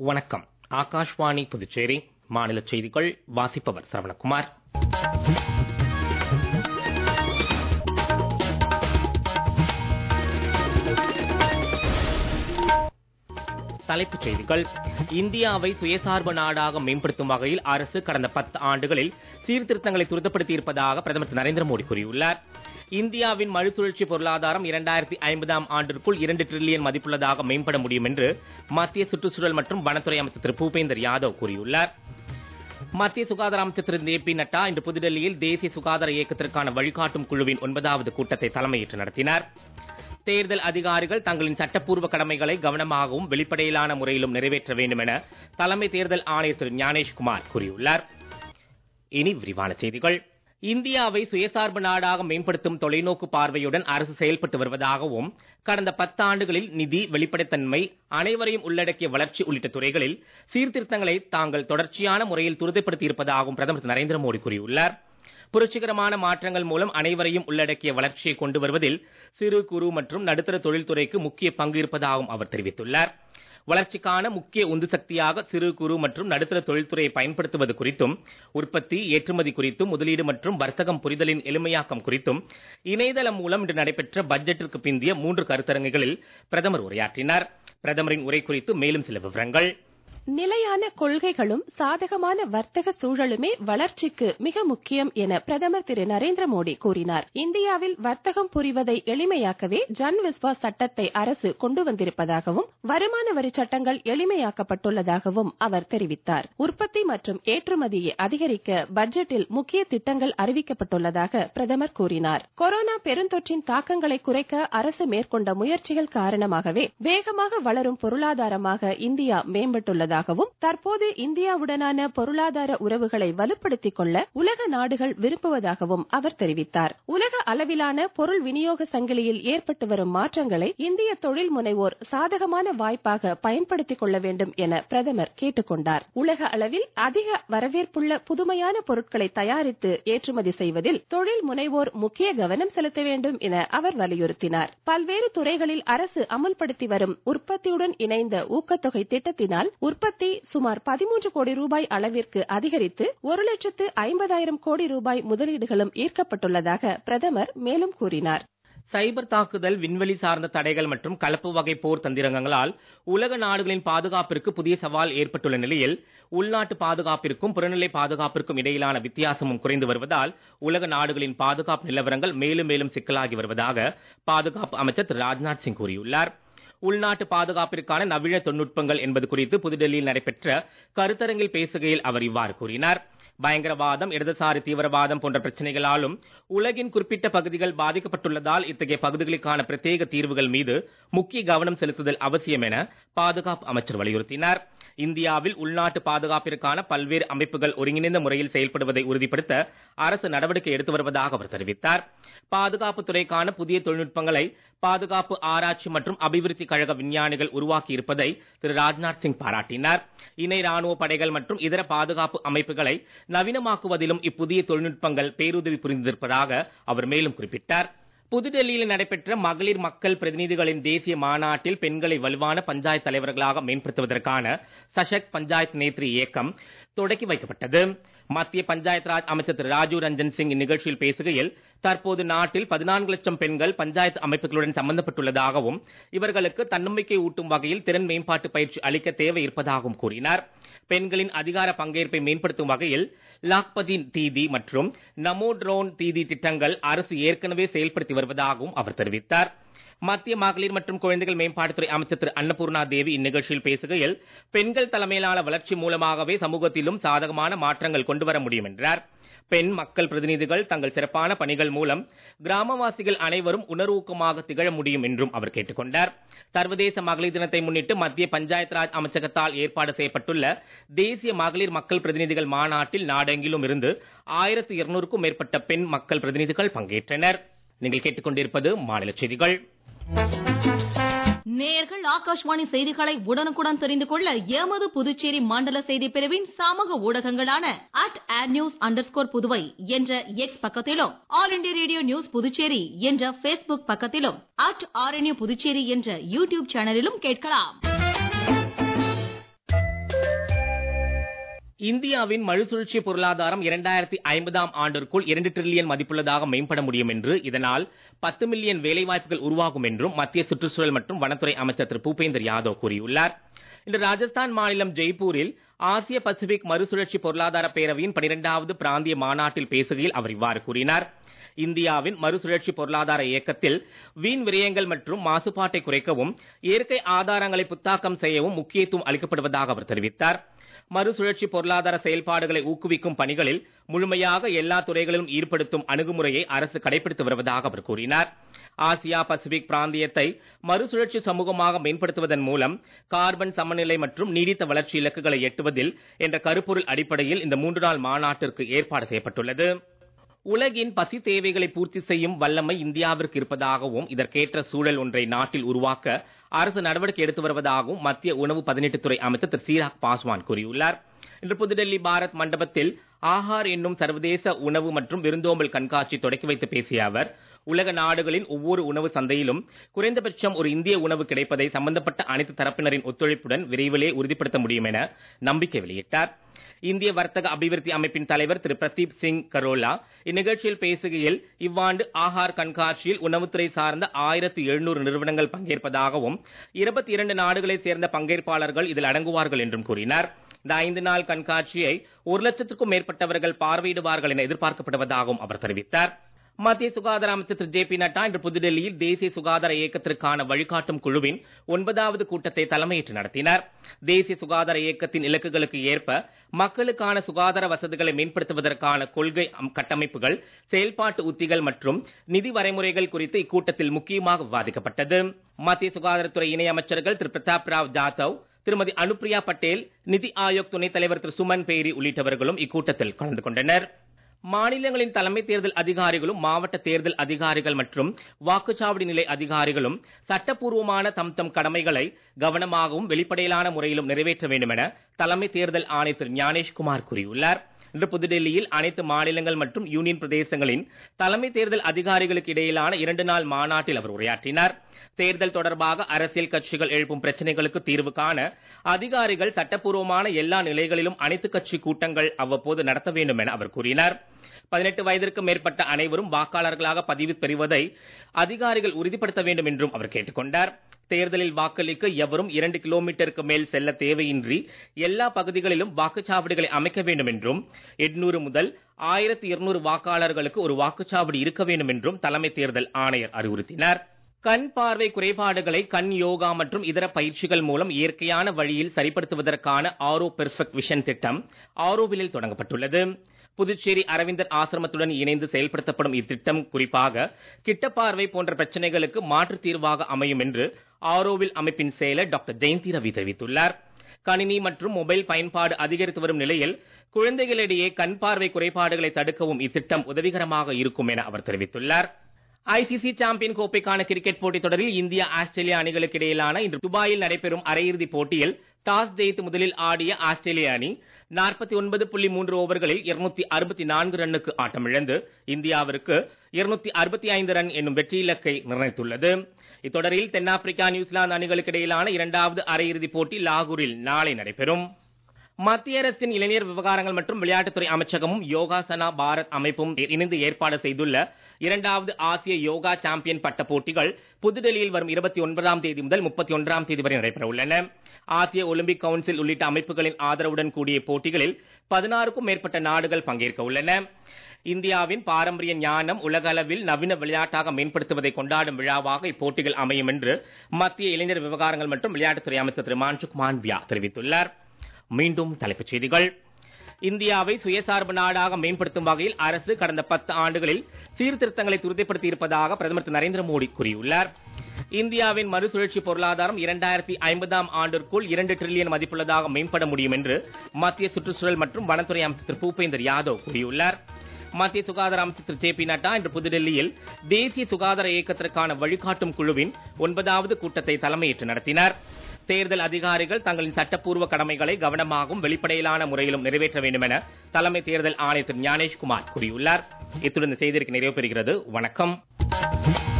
வணக்கம் ஆகாஷ்வாணி புதுச்சேரி மாநில செய்திகள் வாசிப்பவர் சரவணகுமார் தலைப்புச் செய்திகள் இந்தியாவை சுயசார்பு நாடாக மேம்படுத்தும் வகையில் அரசு கடந்த பத்து ஆண்டுகளில் சீர்திருத்தங்களை துரிதப்படுத்தி இருப்பதாக பிரதமர் திரு நரேந்திர மோடி கூறியுள்ளார் இந்தியாவின் மறுசுழற்சி பொருளாதாரம் இரண்டாயிரத்தி ஐம்பதாம் ஆண்டிற்குள் இரண்டு டிரில்லியன் மதிப்புள்ளதாக மேம்பட முடியும் என்று மத்திய சுற்றுச்சூழல் மற்றும் வனத்துறை அமைச்சர் திரு பூபேந்தர் யாதவ் கூறியுள்ளார் மத்திய சுகாதார அமைச்சர் திரு ஜே பி நட்டா இன்று புதுடெல்லியில் தேசிய சுகாதார இயக்கத்திற்கான வழிகாட்டும் குழுவின் ஒன்பதாவது கூட்டத்தை தலைமையேற்று நடத்தினார் தேர்தல் அதிகாரிகள் தங்களின் சட்டப்பூர்வ கடமைகளை கவனமாகவும் வெளிப்படையிலான முறையிலும் நிறைவேற்ற வேண்டும் என தலைமை தேர்தல் ஆணையர் திரு ஞானேஷ்குமார் கூறியுள்ளார் இனி விரிவான செய்திகள் இந்தியாவை சுயசார்பு நாடாக மேம்படுத்தும் தொலைநோக்கு பார்வையுடன் அரசு செயல்பட்டு வருவதாகவும் கடந்த பத்தாண்டுகளில் நிதி வெளிப்படைத்தன்மை அனைவரையும் உள்ளடக்கிய வளர்ச்சி உள்ளிட்ட துறைகளில் சீர்திருத்தங்களை தாங்கள் தொடர்ச்சியான முறையில் துரிதப்படுத்தி இருப்பதாகவும் பிரதமர் திரு நரேந்திர மோடி கூறியுள்ளார் புரட்சிகரமான மாற்றங்கள் மூலம் அனைவரையும் உள்ளடக்கிய வளர்ச்சியை கொண்டு வருவதில் சிறு குறு மற்றும் நடுத்தர தொழில்துறைக்கு முக்கிய பங்கு இருப்பதாகவும் அவர் தெரிவித்துள்ளார் வளர்ச்சிக்கான முக்கிய உந்து சக்தியாக சிறு குறு மற்றும் நடுத்தர தொழில்துறையை பயன்படுத்துவது குறித்தும் உற்பத்தி ஏற்றுமதி குறித்தும் முதலீடு மற்றும் வர்த்தகம் புரிதலின் எளிமையாக்கம் குறித்தும் இணையதளம் மூலம் இன்று நடைபெற்ற பட்ஜெட்டிற்கு பிந்திய மூன்று கருத்தரங்குகளில் பிரதமர் உரையாற்றினார் பிரதமரின் உரை குறித்து மேலும் சில விவரங்கள் நிலையான கொள்கைகளும் சாதகமான வர்த்தக சூழலுமே வளர்ச்சிக்கு மிக முக்கியம் என பிரதமர் திரு நரேந்திர மோடி கூறினார் இந்தியாவில் வர்த்தகம் புரிவதை எளிமையாக்கவே ஜன் விஸ்வாஸ் சட்டத்தை அரசு கொண்டு வந்திருப்பதாகவும் வருமான வரி சட்டங்கள் எளிமையாக்கப்பட்டுள்ளதாகவும் அவர் தெரிவித்தார் உற்பத்தி மற்றும் ஏற்றுமதியை அதிகரிக்க பட்ஜெட்டில் முக்கிய திட்டங்கள் அறிவிக்கப்பட்டுள்ளதாக பிரதமர் கூறினார் கொரோனா பெருந்தொற்றின் தாக்கங்களை குறைக்க அரசு மேற்கொண்ட முயற்சிகள் காரணமாகவே வேகமாக வளரும் பொருளாதாரமாக இந்தியா மேம்பட்டுள்ளது உள்ளதாகவும் தற்போது இந்தியாவுடனான பொருளாதார உறவுகளை வலுப்படுத்திக் கொள்ள உலக நாடுகள் விரும்புவதாகவும் அவர் தெரிவித்தார் உலக அளவிலான பொருள் விநியோக சங்கிலியில் ஏற்பட்டு வரும் மாற்றங்களை இந்திய தொழில் முனைவோர் சாதகமான வாய்ப்பாக பயன்படுத்திக் கொள்ள வேண்டும் என பிரதமர் கேட்டுக் கொண்டார் உலக அளவில் அதிக வரவேற்புள்ள புதுமையான பொருட்களை தயாரித்து ஏற்றுமதி செய்வதில் தொழில் முனைவோர் முக்கிய கவனம் செலுத்த வேண்டும் என அவர் வலியுறுத்தினார் பல்வேறு துறைகளில் அரசு அமல்படுத்தி வரும் உற்பத்தியுடன் இணைந்த ஊக்கத்தொகை திட்டத்தினால் உற்பத்தி சுமார் பதிமூன்று கோடி ரூபாய் அளவிற்கு அதிகரித்து ஒரு லட்சத்து ஐம்பதாயிரம் கோடி ரூபாய் முதலீடுகளும் ஈர்க்கப்பட்டுள்ளதாக பிரதமர் மேலும் கூறினார் சைபர் தாக்குதல் விண்வெளி சார்ந்த தடைகள் மற்றும் கலப்பு வகை போர் தந்திரங்களால் உலக நாடுகளின் பாதுகாப்பிற்கு புதிய சவால் ஏற்பட்டுள்ள நிலையில் உள்நாட்டு பாதுகாப்பிற்கும் புறநிலை பாதுகாப்பிற்கும் இடையிலான வித்தியாசமும் குறைந்து வருவதால் உலக நாடுகளின் பாதுகாப்பு நிலவரங்கள் மேலும் மேலும் சிக்கலாகி வருவதாக பாதுகாப்பு அமைச்சர் திரு ராஜ்நாத் சிங் கூறியுள்ளார் உள்நாட்டு பாதுகாப்பிற்கான நவீன தொழில்நுட்பங்கள் என்பது குறித்து புதுடெல்லியில் நடைபெற்ற கருத்தரங்கில் பேசுகையில் அவர் இவ்வாறு கூறினார் பயங்கரவாதம் இடதுசாரி தீவிரவாதம் போன்ற பிரச்சனைகளாலும் உலகின் குறிப்பிட்ட பகுதிகள் பாதிக்கப்பட்டுள்ளதால் இத்தகைய பகுதிகளுக்கான பிரத்யேக தீர்வுகள் மீது முக்கிய கவனம் செலுத்துதல் அவசியம் என பாதுகாப்பு அமைச்சர் வலியுறுத்தினார் இந்தியாவில் உள்நாட்டு பாதுகாப்பிற்கான பல்வேறு அமைப்புகள் ஒருங்கிணைந்த முறையில் செயல்படுவதை உறுதிப்படுத்த அரசு நடவடிக்கை எடுத்து வருவதாக அவர் தெரிவித்தார் பாதுகாப்பு துறைக்கான புதிய தொழில்நுட்பங்களை பாதுகாப்பு ஆராய்ச்சி மற்றும் அபிவிருத்தி கழக விஞ்ஞானிகள் உருவாக்கி இருப்பதை திரு ராஜ்நாத் சிங் பாராட்டினார் இணை ராணுவ படைகள் மற்றும் இதர பாதுகாப்பு அமைப்புகளை நவீனமாக்குவதிலும் இப்புதிய தொழில்நுட்பங்கள் பேருதவி புரிந்திருப்பதாக அவர் மேலும் குறிப்பிட்டார் புதுடெல்லியில் நடைபெற்ற மகளிர் மக்கள் பிரதிநிதிகளின் தேசிய மாநாட்டில் பெண்களை வலுவான பஞ்சாயத்து தலைவர்களாக மேம்படுத்துவதற்கான சஷக் பஞ்சாயத் நேத்ரி இயக்கம் தொடக்கி வைக்கப்பட்டது மத்திய பஞ்சாயத் ராஜ் அமைச்சர் திரு ராஜீவ் ரஞ்சன் சிங் இந்நிகழ்ச்சியில் பேசுகையில் தற்போது நாட்டில் பதினான்கு லட்சம் பெண்கள் பஞ்சாயத்து அமைப்புகளுடன் சம்பந்தப்பட்டுள்ளதாகவும் இவர்களுக்கு தன்னம்பிக்கை ஊட்டும் வகையில் திறன் மேம்பாட்டு பயிற்சி அளிக்க தேவை இருப்பதாகவும் கூறினார் பெண்களின் அதிகார பங்கேற்பை மேம்படுத்தும் வகையில் லாக்பதி தீதி மற்றும் நமோ ட்ரோன் தீதி திட்டங்கள் அரசு ஏற்கனவே செயல்படுத்தி வருவதாகவும் அவர் தெரிவித்தார் மத்திய மகளிர் மற்றும் குழந்தைகள் மேம்பாட்டுத்துறை அமைச்சர் திரு அன்னபூர்ணா தேவி இந்நிகழ்ச்சியில் பேசுகையில் பெண்கள் தலைமையிலான வளர்ச்சி மூலமாகவே சமூகத்திலும் சாதகமான மாற்றங்கள் கொண்டு வர முடியும் என்றார் பெண் மக்கள் பிரதிநிதிகள் தங்கள் சிறப்பான பணிகள் மூலம் கிராமவாசிகள் அனைவரும் உணர்வூக்கமாக திகழ முடியும் என்றும் அவர் கேட்டுக்கொண்டார் சர்வதேச மகளிர் தினத்தை முன்னிட்டு மத்திய பஞ்சாயத் ராஜ் அமைச்சகத்தால் ஏற்பாடு செய்யப்பட்டுள்ள தேசிய மகளிர் மக்கள் பிரதிநிதிகள் மாநாட்டில் நாடெங்கிலும் இருந்து ஆயிரத்து இருநூறுக்கும் மேற்பட்ட பெண் மக்கள் பிரதிநிதிகள் பங்கேற்றனர் நீங்கள் கேட்டுக்கொண்டிருப்பது மாநில செய்திகள் நேயர்கள் ஆகாஷ்வாணி செய்திகளை உடனுக்குடன் தெரிந்து கொள்ள எமது புதுச்சேரி மண்டல செய்தி பிரிவின் சமூக ஊடகங்களான at at news under Puduvai என்ற எக்ஸ் பக்கத்திலும் All India radio news Puducherry என்ற பேஸ்புக் பக்கத்திலும் அட் ஆர்என்யூ புதுச்சேரி என்ற யூடியூப் சேனலிலும் கேட்கலாம் இந்தியாவின் மறுசுழற்சி பொருளாதாரம் இரண்டாயிரத்தி ஐம்பதாம் ஆண்டிற்குள் இரண்டு டிரில்லியன் மதிப்புள்ளதாக மேம்பட முடியும் என்று இதனால் பத்து மில்லியன் வேலைவாய்ப்புகள் உருவாகும் என்றும் மத்திய சுற்றுச்சூழல் மற்றும் வனத்துறை அமைச்சர் திரு பூபேந்தர் யாதவ் கூறியுள்ளார் இன்று ராஜஸ்தான் மாநிலம் ஜெய்ப்பூரில் ஆசிய பசிபிக் மறுசுழற்சி பொருளாதார பேரவையின் பனிரெண்டாவது பிராந்திய மாநாட்டில் பேசுகையில் அவர் இவ்வாறு கூறினார் இந்தியாவின் மறுசுழற்சி பொருளாதார இயக்கத்தில் வீண் விரயங்கள் மற்றும் மாசுபாட்டை குறைக்கவும் இயற்கை ஆதாரங்களை புத்தாக்கம் செய்யவும் முக்கியத்துவம் அளிக்கப்படுவதாக அவர் தெரிவித்தார் மறுசுழற்சி பொருளாதார செயல்பாடுகளை ஊக்குவிக்கும் பணிகளில் முழுமையாக எல்லா துறைகளிலும் ஈடுபடுத்தும் அணுகுமுறையை அரசு கடைபிடித்து வருவதாக அவர் கூறினார் ஆசியா பசிபிக் பிராந்தியத்தை மறுசுழற்சி சமூகமாக மேம்படுத்துவதன் மூலம் கார்பன் சமநிலை மற்றும் நீடித்த வளர்ச்சி இலக்குகளை எட்டுவதில் என்ற கருப்பொருள் அடிப்படையில் இந்த மூன்று நாள் மாநாட்டிற்கு ஏற்பாடு செய்யப்பட்டுள்ளது உலகின் பசி தேவைகளை பூர்த்தி செய்யும் வல்லமை இந்தியாவிற்கு இருப்பதாகவும் இதற்கேற்ற சூழல் ஒன்றை நாட்டில் உருவாக்க அரசு நடவடிக்கை எடுத்து வருவதாகவும் மத்திய உணவு பதனீட்டுத்துறை அமைச்சர் திரு சீராக் பாஸ்வான் கூறியுள்ளார் இன்று புதுடெல்லி பாரத் மண்டபத்தில் ஆஹார் என்னும் சர்வதேச உணவு மற்றும் விருந்தோம்பல் கண்காட்சி தொடக்கி வைத்து பேசிய அவர் உலக நாடுகளின் ஒவ்வொரு உணவு சந்தையிலும் குறைந்தபட்சம் ஒரு இந்திய உணவு கிடைப்பதை சம்பந்தப்பட்ட அனைத்து தரப்பினரின் ஒத்துழைப்புடன் விரைவிலே உறுதிப்படுத்த முடியும் என நம்பிக்கை வெளியிட்டார் இந்திய வர்த்தக அபிவிருத்தி அமைப்பின் தலைவர் திரு பிரதீப் சிங் கரோலா இந்நிகழ்ச்சியில் பேசுகையில் இவ்வாண்டு ஆஹார் கண்காட்சியில் உணவுத்துறை சார்ந்த ஆயிரத்தி எழுநூறு நிறுவனங்கள் பங்கேற்பதாகவும் இருபத்தி இரண்டு நாடுகளைச் சேர்ந்த பங்கேற்பாளர்கள் இதில் அடங்குவார்கள் என்றும் கூறினார் இந்த ஐந்து நாள் கண்காட்சியை ஒரு லட்சத்துக்கும் மேற்பட்டவர்கள் பார்வையிடுவார்கள் என எதிர்பார்க்கப்படுவதாகவும் அவர் தெரிவித்தார் மத்திய சுகாதார அமைச்சர் திரு ஜே பி நட்டா இன்று புதுடெல்லியில் தேசிய சுகாதார இயக்கத்திற்கான வழிகாட்டும் குழுவின் ஒன்பதாவது கூட்டத்தை தலைமையேற்று நடத்தினார் தேசிய சுகாதார இயக்கத்தின் இலக்குகளுக்கு ஏற்ப மக்களுக்கான சுகாதார வசதிகளை மேம்படுத்துவதற்கான கொள்கை கட்டமைப்புகள் செயல்பாட்டு உத்திகள் மற்றும் நிதி வரைமுறைகள் குறித்து இக்கூட்டத்தில் முக்கியமாக விவாதிக்கப்பட்டது மத்திய சுகாதாரத்துறை இணை அமைச்சர்கள் திரு பிரதாப் ராவ் ஜாதவ் திருமதி அனுப்பிரியா பட்டேல் நிதி ஆயோக் துணைத் தலைவர் திரு சுமன் பேரி உள்ளிட்டவர்களும் இக்கூட்டத்தில் கலந்து கொண்டனர் மாநிலங்களின் தலைமை தேர்தல் அதிகாரிகளும் மாவட்ட தேர்தல் அதிகாரிகள் மற்றும் வாக்குச்சாவடி நிலை அதிகாரிகளும் சட்டப்பூர்வமான தம் தம் கடமைகளை கவனமாகவும் வெளிப்படையிலான முறையிலும் நிறைவேற்ற வேண்டும் என தலைமை தேர்தல் ஆணையர் திரு ஞானேஷ்குமார் கூறியுள்ளார் இன்று புதுடெல்லியில் அனைத்து மாநிலங்கள் மற்றும் யூனியன் பிரதேசங்களின் தலைமை தேர்தல் அதிகாரிகளுக்கு இடையிலான இரண்டு நாள் மாநாட்டில் அவர் உரையாற்றினார் தேர்தல் தொடர்பாக அரசியல் கட்சிகள் எழுப்பும் பிரச்சனைகளுக்கு தீர்வு காண அதிகாரிகள் சட்டப்பூர்வமான எல்லா நிலைகளிலும் அனைத்து கட்சி கூட்டங்கள் அவ்வப்போது நடத்த வேண்டும் என அவர் கூறினார் பதினெட்டு வயதிற்கு மேற்பட்ட அனைவரும் வாக்காளர்களாக பதிவு பெறுவதை அதிகாரிகள் உறுதிப்படுத்த வேண்டும் என்றும் அவர் கேட்டுக்கொண்டார் தேர்தலில் வாக்களிக்க எவரும் இரண்டு கிலோமீட்டருக்கு மேல் செல்ல தேவையின்றி எல்லா பகுதிகளிலும் வாக்குச்சாவடிகளை அமைக்க வேண்டும் என்றும் எட்நூறு முதல் ஆயிரத்தி இருநூறு வாக்காளர்களுக்கு ஒரு வாக்குச்சாவடி இருக்க வேண்டும் என்றும் தலைமை தேர்தல் ஆணையர் அறிவுறுத்தினார் கண் பார்வை குறைபாடுகளை கண் யோகா மற்றும் இதர பயிற்சிகள் மூலம் இயற்கையான வழியில் சரிப்படுத்துவதற்கான ஆரோ பெர்ஃபெக்ட் விஷன் திட்டம் ஆரோவிலில் தொடங்கப்பட்டுள்ளது புதுச்சேரி அரவிந்தர் ஆசிரமத்துடன் இணைந்து செயல்படுத்தப்படும் இத்திட்டம் குறிப்பாக கிட்டப்பார்வை போன்ற பிரச்சனைகளுக்கு மாற்று தீர்வாக அமையும் என்று ஆரோவில் அமைப்பின் செயலர் டாக்டர் ஜெயந்தி ரவி தெரிவித்துள்ளார் கணினி மற்றும் மொபைல் பயன்பாடு அதிகரித்து வரும் நிலையில் குழந்தைகளிடையே கண் பார்வை குறைபாடுகளை தடுக்கவும் இத்திட்டம் உதவிகரமாக இருக்கும் என அவர் தெரிவித்துள்ளார் ஐசிசி சாம்பியன் கோப்பைக்கான கிரிக்கெட் போட்டித் தொடரில் இந்தியா ஆஸ்திரேலியா அணிகளுக்கு இடையிலான இன்று துபாயில் நடைபெறும் அரையிறுதிப் போட்டியில் டாஸ் ஜெயித்து முதலில் ஆடிய ஆஸ்திரேலிய அணி நாற்பத்தி ஒன்பது புள்ளி மூன்று ஓவர்களில் இருநூத்தி அறுபத்தி நான்கு ரன்னுக்கு ஆட்டமிழந்து இந்தியாவிற்கு இருநூத்தி அறுபத்தி ஐந்து ரன் என்னும் வெற்றி இலக்கை நிர்ணயித்துள்ளது இத்தொடரில் தென்னாப்பிரிக்கா நியூசிலாந்து அணிகளுக்கு இடையிலான இரண்டாவது அரையிறுதிப் போட்டி லாகூரில் நாளை நடைபெறும் மத்திய அரசின் இளைஞர் விவகாரங்கள் மற்றும் விளையாட்டுத்துறை அமைச்சகமும் யோகாசனா பாரத் அமைப்பும் இணைந்து ஏற்பாடு செய்துள்ள இரண்டாவது ஆசிய யோகா சாம்பியன் பட்ட போட்டிகள் புதுடெல்லியில் வரும் இருபத்தி ஒன்பதாம் தேதி முதல் முப்பத்தி ஒன்றாம் தேதி வரை நடைபெற உள்ளன ஆசிய ஒலிம்பிக் கவுன்சில் உள்ளிட்ட அமைப்புகளின் ஆதரவுடன் கூடிய போட்டிகளில் பதினாறுக்கும் மேற்பட்ட நாடுகள் பங்கேற்க உள்ளன இந்தியாவின் பாரம்பரிய ஞானம் உலக அளவில் நவீன விளையாட்டாக மேம்படுத்துவதை கொண்டாடும் விழாவாக இப்போட்டிகள் அமையும் என்று மத்திய இளைஞர் விவகாரங்கள் மற்றும் விளையாட்டுத்துறை அமைச்சர் திரு மான்சுக் மாண்பியா தெரிவித்துள்ளார் மீண்டும் தலைப்புச் செய்திகள் இந்தியாவை சுயசார்பு நாடாக மேம்படுத்தும் வகையில் அரசு கடந்த பத்து ஆண்டுகளில் சீர்திருத்தங்களை துரிதப்படுத்தி இருப்பதாக பிரதமர் திரு நரேந்திர மோடி கூறியுள்ளார் இந்தியாவின் மறுசுழற்சி பொருளாதாரம் இரண்டாயிரத்தி ஐம்பதாம் ஆண்டிற்குள் இரண்டு டிரில்லியன் மதிப்புள்ளதாக மேம்பட முடியும் என்று மத்திய சுற்றுச்சூழல் மற்றும் வனத்துறை அமைச்சர் திரு பூபேந்தர் யாதவ் கூறியுள்ளார் மத்திய சுகாதார அமைச்சர் திரு ஜே பி நட்டா இன்று புதுடெல்லியில் தேசிய சுகாதார இயக்கத்திற்கான வழிகாட்டும் குழுவின் ஒன்பதாவது கூட்டத்தை தலைமையேற்று நடத்தினார் தேர்தல் அதிகாரிகள் தங்களின் சட்டப்பூர்வ கடமைகளை கவனமாகவும் வெளிப்படையிலான முறையிலும் நிறைவேற்ற வேண்டும் என தலைமை தேர்தல் ஆணையர் திரு ஞானேஷ்குமார் கூறியுள்ளார் இத்துடன் இந்த செய்திக்கு நிறைவு பெறுகிறது வணக்கம்